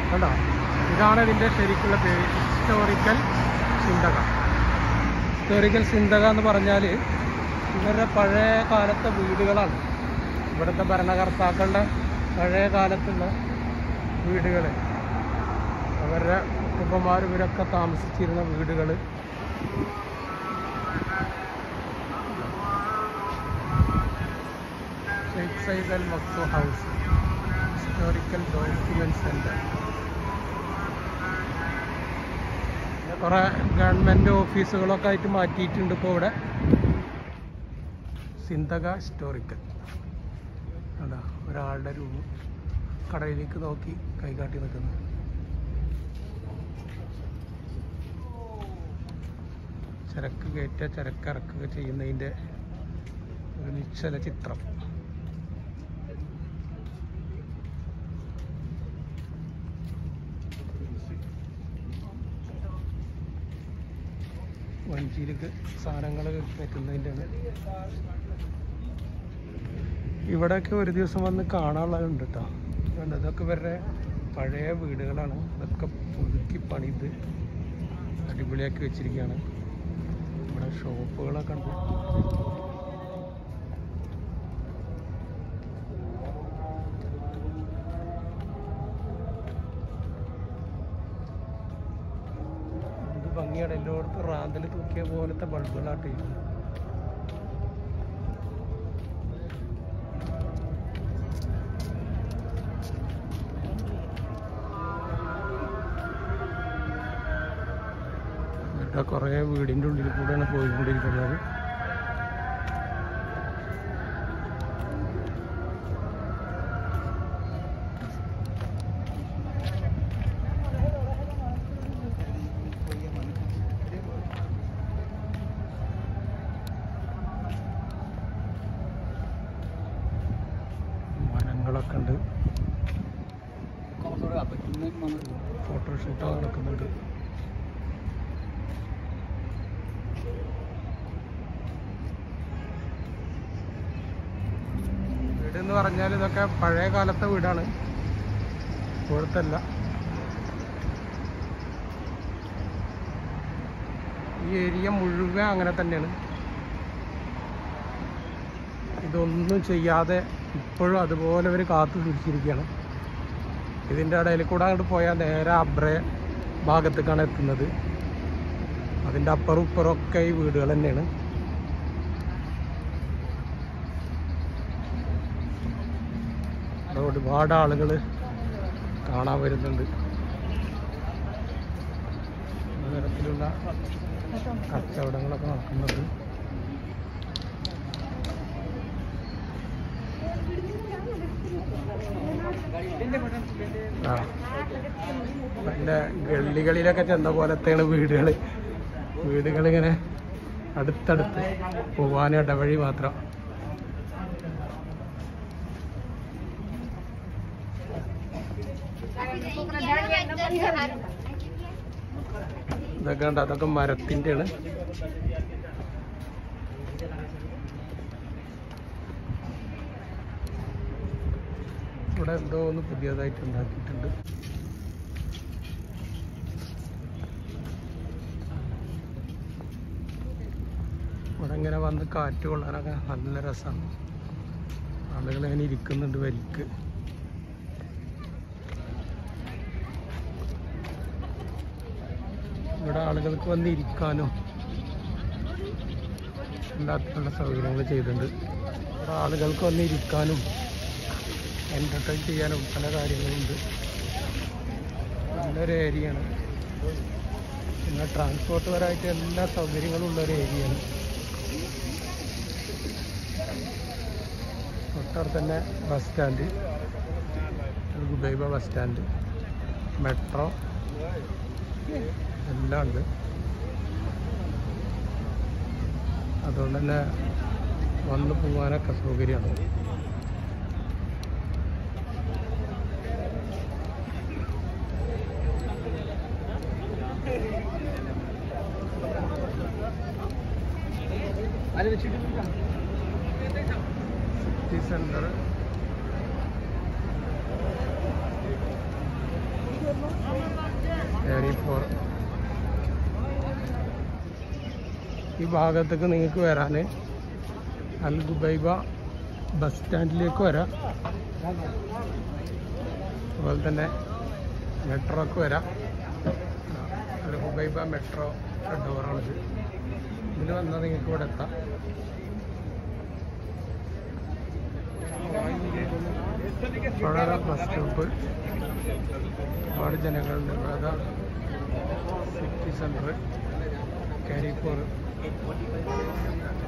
കണ്ടോ ഇതാണ് ഇതിൻ്റെ ശരിക്കുള്ള പേര് ഹിസ്റ്റോറിക്കൽ സിന്തക ഹിസ്റ്റോറിക്കൽ സിന്തക എന്ന് പറഞ്ഞാൽ ഇവരുടെ പഴയ കാലത്തെ വീടുകളാണ് ഇവിടുത്തെ ഭരണകർത്താക്കളുടെ പഴയ കാലത്തുള്ള വീടുകൾ അവരുടെ കുടുംബന്മാർ ഇവരൊക്കെ താമസിച്ചിരുന്ന വീടുകൾ ഷെയ്ഖ് സൈദ് അൽ മക്സു ഹൗസ് ഹിസ്റ്റോറിക്കൽ ഡോക്യുമെന്റ് സെന്റർ കുറേ ഗവൺമെൻറ് ഓഫീസുകളൊക്കെ ആയിട്ട് മാറ്റിയിട്ടുണ്ട് ഇപ്പോൾ ഇവിടെ സിന്തക ഹിസ്റ്റോറിക്കൽ അതാ ഒരാളുടെ രൂപ കടയിലേക്ക് നോക്കി കൈകാട്ടി നിൽക്കുന്നു ചരക്ക് കയറ്റ ചരക്ക് ഇറക്കുക ചെയ്യുന്നതിൻ്റെ ഒരു നിശ്ചല ചിത്രം വഞ്ചിയിലേക്ക് സാധനങ്ങൾ കയറ്റുന്നതിൻ്റെയാണ് ഇവിടെയൊക്കെ ഒരു ദിവസം വന്ന് കാണാനുള്ളതുണ്ട് കേട്ടോ അതുകൊണ്ട് ഇതൊക്കെ ഇവരുടെ പഴയ വീടുകളാണ് ഇതൊക്കെ പുതുക്കി പണിത് അടിപൊളിയാക്കി വെച്ചിരിക്കുകയാണ് ഇവിടെ ഷോപ്പുകളൊക്കെ ഉണ്ട് എന്ത് ഭംഗിയാണ് എല്ലായിടത്തും റാന്തൽ തൂക്കിയ പോലത്തെ ബൾബുകളാട്ട് ഇവിടെ കുറേ വീടിൻ്റെ ഉള്ളിൽ കൂടെയാണ് പോയിക്കൊണ്ടിരിക്കുന്നത് മരങ്ങളൊക്കെ ഉണ്ട് ഫോട്ടോഷൂട്ട് നടക്കുന്നുണ്ട് വീട് എന്ന് പറഞ്ഞാൽ ഇതൊക്കെ പഴയ കാലത്തെ വീടാണ് ഇപ്പോഴത്തല്ല ഈ ഏരിയ മുഴുവൻ അങ്ങനെ തന്നെയാണ് ഇതൊന്നും ചെയ്യാതെ ഇപ്പോഴും അതുപോലെ അവർ കാത്തു സൂക്ഷിച്ചിരിക്കുകയാണ് ഇതിൻ്റെ ഇടയിൽ കൂടെ അങ്ങോട്ട് പോയാൽ നേരെ അബ്രെ ഭാഗത്തേക്കാണ് എത്തുന്നത് അതിൻ്റെ അപ്പുറം ഇപ്പുറം ഒക്കെ ഈ വീടുകൾ തന്നെയാണ് അവിടെ ഒരുപാട് ആളുകൾ കാണാൻ വരുന്നുണ്ട് തരത്തിലുള്ള കച്ചവടങ്ങളൊക്കെ നടക്കുന്നുണ്ട് ആ പിന്നെ ഗള്ളികളിലൊക്കെ ചെന്ന പോലത്തെയാണ് വീടുകൾ വീടുകൾ ഇങ്ങനെ അടുത്തടുത്ത് പോവാൻ ഇടവഴി മാത്രം ഇതൊക്കെ ഉണ്ട് അതൊക്കെ മരത്തിൻ്റെ ആണ് ഇവിടെ എന്തോ ഒന്ന് പുതിയതായിട്ട് ഉണ്ടാക്കിയിട്ടുണ്ട് ഇവിടെ ഇങ്ങനെ വന്ന് കാറ്റ് കൊള്ളാനൊക്കെ നല്ല രസമാണ് ആളുകൾ ഇങ്ങനെ ഇരിക്കുന്നുണ്ട് വരിക്ക് ഇവിടെ ആളുകൾക്ക് വന്ന് ഇരിക്കാനും എല്ലാത്തിനുള്ള സൗകര്യങ്ങൾ ചെയ്തിട്ടുണ്ട് ഇവിടെ ആളുകൾക്ക് വന്ന് ഇരിക്കാനും എൻ്റർടൈൻ ചെയ്യാനും പല കാര്യങ്ങളുണ്ട് നല്ലൊരു ഏരിയയാണ് പിന്നെ ട്രാൻസ്പോർട്ട് പരമായിട്ട് എല്ലാ സൗകര്യങ്ങളും ഉള്ള ഒരു ഏരിയയാണ് തൊട്ടടുത്ത് തന്നെ bus stand Ghubaiba bus stand metro എല്ലാം ഉണ്ട് അതുകൊണ്ട് തന്നെ വന്നു പോകാനൊക്കെ സൗകര്യമാണ് സിറ്റി സെൻറ്റർ കാരി ഫോർ ഈ ഭാഗത്തേക്ക് നിങ്ങൾക്ക് വരാൻ അൽ ഗുബൈബ ബസ് സ്റ്റാൻഡിലേക്ക് വരാം അതുപോലെ തന്നെ മെട്രോക്ക് വരാം അൽ ഹുബൈബ മെട്രോ ഡോറാണിത് ഇതിൽ വന്നാൽ നിങ്ങൾക്ക് ഇവിടെ എത്താം അവിടെ ബസ് സ്റ്റോപ്പ് ഒരുപാട് ജനങ്ങളുണ്ട് ഇവിടെ സിറ്റി സെൻറ്റർ കാരിപ്പൂർ